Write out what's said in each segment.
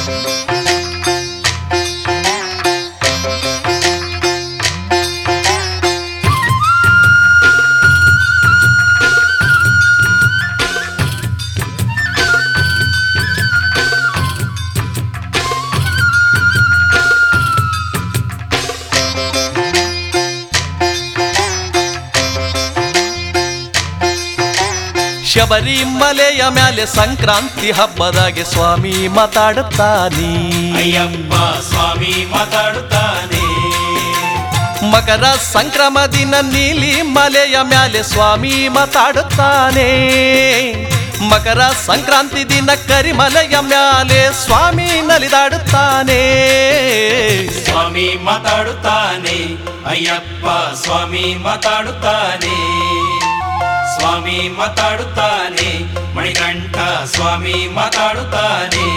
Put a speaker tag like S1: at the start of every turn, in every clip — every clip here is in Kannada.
S1: ಶಬರಿಮಲೆಯ ಮ್ಯಾಲೆ ಸಂಕ್ರಾಂತಿ ಹಬ್ಬದಾಗೆ ಸ್ವಾಮಿ ಮಾತಾಡುತ್ತಾನಿ
S2: ಅಯ್ಯಪ್ಪ ಸ್ವಾಮಿ ಮಾತಾಡುತ್ತಾನೆ
S1: ಮಕರ ಸಂಕ್ರಮ ದಿನ ನೀಲಿ ಮಲೆಯ ಮ್ಯಾಲೆ ಸ್ವಾಮಿ ಮಾತಾಡುತ್ತಾನೆ ಮಕರ ಸಂಕ್ರಾಂತಿ ದಿನ ಕರಿಮಲೆಯ ಮ್ಯಾಲೆ ಸ್ವಾಮಿ ನಲಿದಾಡುತ್ತಾನೆ
S2: ಸ್ವಾಮಿ ಮಾತಾಡುತ್ತಾನೆ ಅಯ್ಯಪ್ಪ ಸ್ವಾಮಿ ಮಾತಾಡುತ್ತಾನೆ ಸ್ವಾಮಿ ಮಾತಾಡುತ್ತಾನೆ ಮಣಿಕಂಠ ಸ್ವಾಮಿ ಮಾತಾಡುತ್ತಾನೆ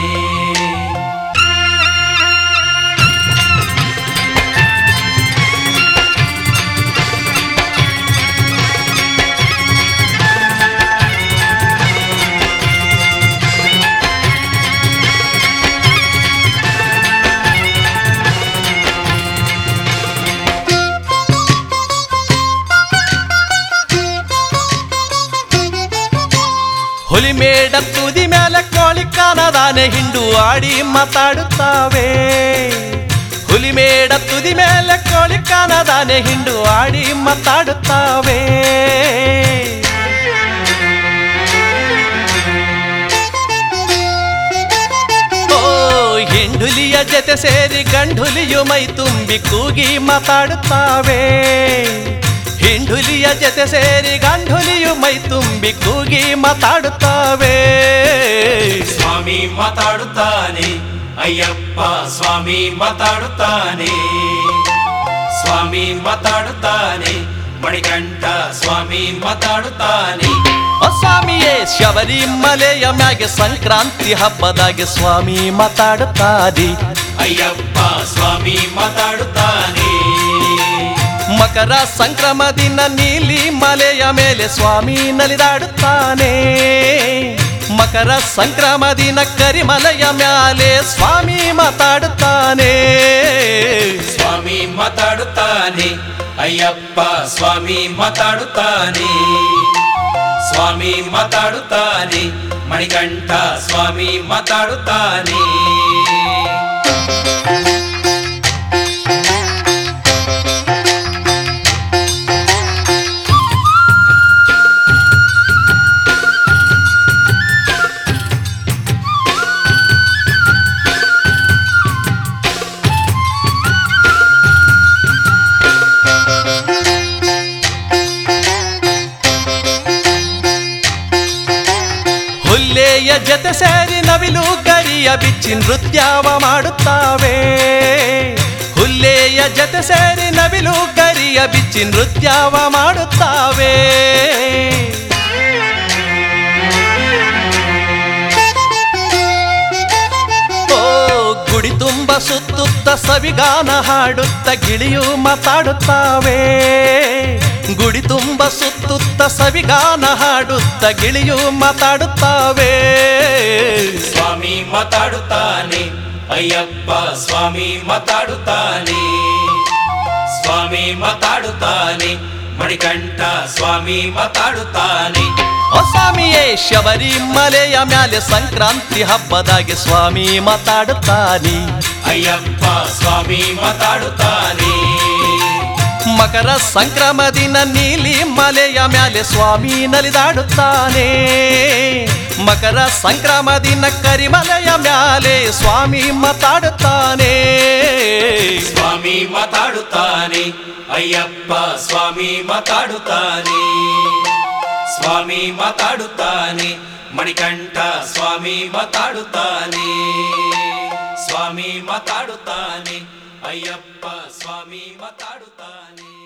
S1: ಹುಲಿಮೇಡ ತುದಿ ಮ್ಯಾಲೆ ಕೋಳಿ ಕಾನದಾನೆ ಹಿಂಡು ಆಡಿ ಮಾತಾಡುತ್ತಾವೆ ಹುಲಿಮೇಡ ತುದಿ ಮೇಲೆ ಕೋಳಿ ಕಾನದಾನೆ ಹಿಂಡು ಆಡಿ ಮಾತಾಡುತ್ತಾವೆ ಓ ಹಿಂಡುಲಿಯ ಜೊತೆ ಸೇರಿ ಗಂಡುಲಿಯು ಮೈ ತುಂಬಿ ಕೂಗಿ ಮಾತಾಡುತ್ತಾವೆ ಹಿಂಡುಲಿಯ ಜೊತೆ ಸೇರಿ ಗಂಡುಲಿಯು ಮೈ ತುಂಬಿ ಕೂಗಿ ಮಾತಾಡುತ್ತಾವೆ
S2: ಸ್ವಾಮಿ ಮಾತಾಡುತ್ತಾನೆ ಅಯ್ಯಪ್ಪ ಸ್ವಾಮಿ ಮಾತಾಡುತ್ತಾನೆ ಸ್ವಾಮಿ ಮಾತಾಡುತ್ತಾನೆ ಮಣಿಕಂಠ ಸ್ವಾಮಿ ಮಾತಾಡುತ್ತಾನೆ
S1: ಆ ಸ್ವಾಮಿಯೇ ಶಬರಿಮಲೆಯ ಮ್ಯಾಗೆ ಸಂಕ್ರಾಂತಿ ಹಬ್ಬದಾಗೆ ಸ್ವಾಮಿ ಮಾತಾಡುತ್ತಾನೆ
S2: ಅಯ್ಯಪ್ಪ ಸ್ವಾಮಿ ಮಾತಾಡುತ್ತಾನೆ
S1: ಮಕರ ಸಂಕ್ರಮ ದಿನ ನೀಲಿ ಮಲೆಯ ಮೇಲೆ ಸ್ವಾಮಿ ನಲಿದಾಡುತ್ತಾನೆ ಮಕರ ಸಂಕ್ರಮ ದಿನ ಕರಿಮಲೆಯ ಮ್ಯಾಲೆ ಸ್ವಾಮಿ ಮಾತಾಡುತ್ತಾನೆ
S2: ಸ್ವಾಮಿ ಮಾತಾಡುತ್ತಾನೆ ಅಯ್ಯಪ್ಪ ಸ್ವಾಮಿ ಮಾತಾಡುತ್ತಾನೆ ಸ್ವಾಮಿ ಮಾತಾಡುತ್ತಾನೆ ಮಣಿಕಂಠ ಸ್ವಾಮಿ ಮಾತಾಡುತ್ತಾನೆ
S1: ಹುಲ್ಲೆಯ ಜೊತೆ ಸೇರಿ ನವಿಲು ಗರಿಯ ಬಿಚ್ಚಿ ನೃತ್ಯವ ಮಾಡುತ್ತಾವೆ ಹುಲ್ಲೆಯ ಜೊತೆ ಸೇರಿ ನವಿಲು ಗರಿಯ ಬಿಚ್ಚಿ ನೃತ್ಯವ ಮಾಡುತ್ತಾವೆ ಓ ಗುಡಿ ತುಂಬ ಸುತ್ತುತ್ತ ಸವಿಗಾನ ಹಾಡುತ್ತ ಗಿಳಿಯು ಮಾತಾಡುತ್ತಾವೆ ಗುಡಿ ತುಂಬ ಸುತ್ತುತ್ತ ಸವಿಗಾನ ಹಾಡುತ್ತ ಗಿಳಿಯು ಮಾತಾಡುತ್ತಾವೆ
S2: ಸ್ವಾಮಿ ಮಾತಾಡುತ್ತಾನೆ ಅಯ್ಯಪ್ಪ ಸ್ವಾಮಿ ಮಾತಾಡುತ್ತಾನೆ ಸ್ವಾಮಿ ಮಾತಾಡುತ್ತಾನೆ ಮಣಿಕಂಠ ಸ್ವಾಮಿ ಮಾತಾಡುತ್ತಾನೆ
S1: ಓ ಸ್ವಾಮಿಯೇ ಶಬರಿಮಲೆಯ ಮ್ಯಾಲೆ ಸಂಕ್ರಾಂತಿ ಹಬ್ಬದಾಗೆ ಸ್ವಾಮಿ ಮಾತಾಡುತ್ತಾನೆ
S2: ಅಯ್ಯಪ್ಪ ಸ್ವಾಮಿ ಮಾತಾಡುತ್ತಾನೆ
S1: ಮಕರ ಸಂಕ್ರಮ ದಿನ ನೀಲಿ ಮಲೆಯ ಮ್ಯಾಲೆ ಸ್ವಾಮಿ ನಲಿದಾಡುತ್ತಾನೆ ಮಕರ ಸಂಕ್ರಮ ದಿನ ಕರಿಮಲೆಯ ಮ್ಯಾಲೆ ಸ್ವಾಮಿ ಮಾತಾಡುತ್ತಾನೆ
S2: ಸ್ವಾಮಿ ಮಾತಾಡುತ್ತಾನೆ ಅಯ್ಯಪ್ಪ ಸ್ವಾಮಿ ಮಾತಾಡುತ್ತಾನೆ ಸ್ವಾಮಿ ಮಾತಾಡುತ್ತಾನೆ ಮಣಿಕಂಠ ಸ್ವಾಮಿ ಮಾತಾಡುತ್ತಾನೆ ಸ್ವಾಮಿ ಮಾತಾಡುತ್ತಾನೆ ಅಯ್ಯಪ್ಪ ಸ್ವಾಮಿ ಮಾತಾಡುತ್ತಾನೆ